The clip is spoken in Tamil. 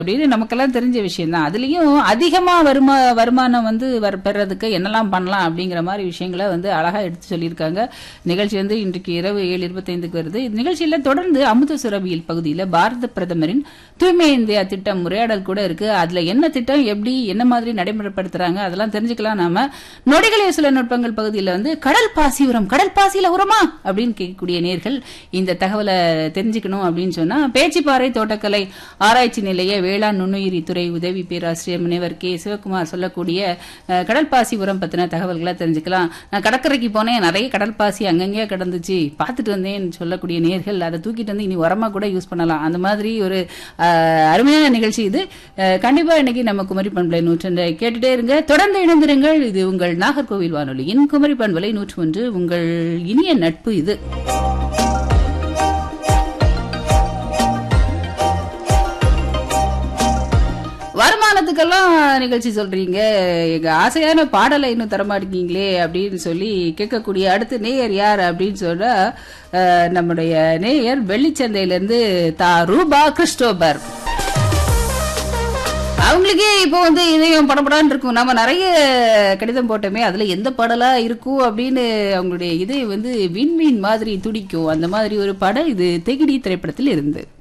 அப்படின்னு நமக்கெல்லாம் தெரிஞ்ச விஷயம் தான் அதுலயும் அதிகமா வருமா வருமானம் வந்து வர பெறதுக்கு என்னெல்லாம் பண்ணலாம் அப்படிங்கிற மாதிரி விஷயங்களை வந்து அழகா எடுத்து சொல்லியிருக்காங்க நிகழ்ச்சி வந்து இன்றைக்கு இரவு ஏழு இருபத்தைந்துக்கு வருது இந்த நிகழ்ச்சியில தொடர்ந்து அமுத சுரபியல் பகுதியில பாரத பிரதமரின் தூய்மை இந்தியா திட்டம் உரையாடல் கூட இருக்கு அதுல என்ன திட்டம் எப்படி என்ன மாதிரி நடைமுறைப்படுத்துறாங்க அதெல்லாம் தெரிஞ்சுக்கலாம் நாம நொடிகளே சில நுட்பங்கள் பகுதியில வந்து கடல் பாசி உரம் கடல் பாசியில உரமா அப்படின்னு கேட்கக்கூடிய நேர்கள் இந்த தகவலை தெரிஞ்சுக்கணும் அப்படின்னு சொன்னா பேச்சிப்பாறை தோட்டக்கலை ஆராய்ச்சி நிலைய வேளாண் நுண்ணுயிரி துறை உதவி பேராசிரியர் முனைவர் கே சிவகுமார் சொல்லக்கூடிய அஹ், கடல் பாசி உரம் பத்தின தகவல்களை தெரிஞ்சுக்கலாம் நான் கடற்கரைக்கு போனேன் நிறைய கடல் பாசி அங்கங்கே கிடந்துச்சு பார்த்துட்டு வந்தேன் சொல்லக்கூடிய நேர்கள் அதை தூக்கிட்டு வந்து இனி உரமா கூட யூஸ் பண்ணலாம் அந்த மாதிரி ஒரு அஹ், அருமையான நிகழ்ச்சி இது அஹ், கண்டிப்பா இன்னைக்கு நம்ம குமரி பண்பலை நூற்றொன்றை கேட்டுட்டே இருங்க தொடர்ந்து இணைந்திருங்கள் இது உங்கள் நாகர்கோவில் வானொலியின் குமரி பண்பலை நூற்று ஒன்று உங்கள் இனிய நட்பு இது வருமானத்துக்கெல்லாம் நிகழ்ச்சி சொல்றீங்க எங்க ஆசையான பாடலை இன்னும் தரமாட்டீங்களே அப்படின்னு சொல்லி கேட்கக்கூடிய அடுத்த நேயர் யார் அப்படின்னு சொன்னா அஹ், நம்முடைய நேயர் வெள்ளிச்சந்தையில இருந்து தா ரூபா கிறிஸ்டோபர் அவங்களுக்கே இப்போ வந்து இதயம் படப்படான்னு இருக்கும் நம்ம நிறைய கடிதம் போட்டோமே அதுல எந்த பாடலா இருக்கும் அப்படின்னு அவங்களுடைய இதயம் வந்து விண்மீன் மாதிரி துடிக்கும் அந்த மாதிரி ஒரு படம் இது தெகிடி திரைப்படத்தில் இருந்து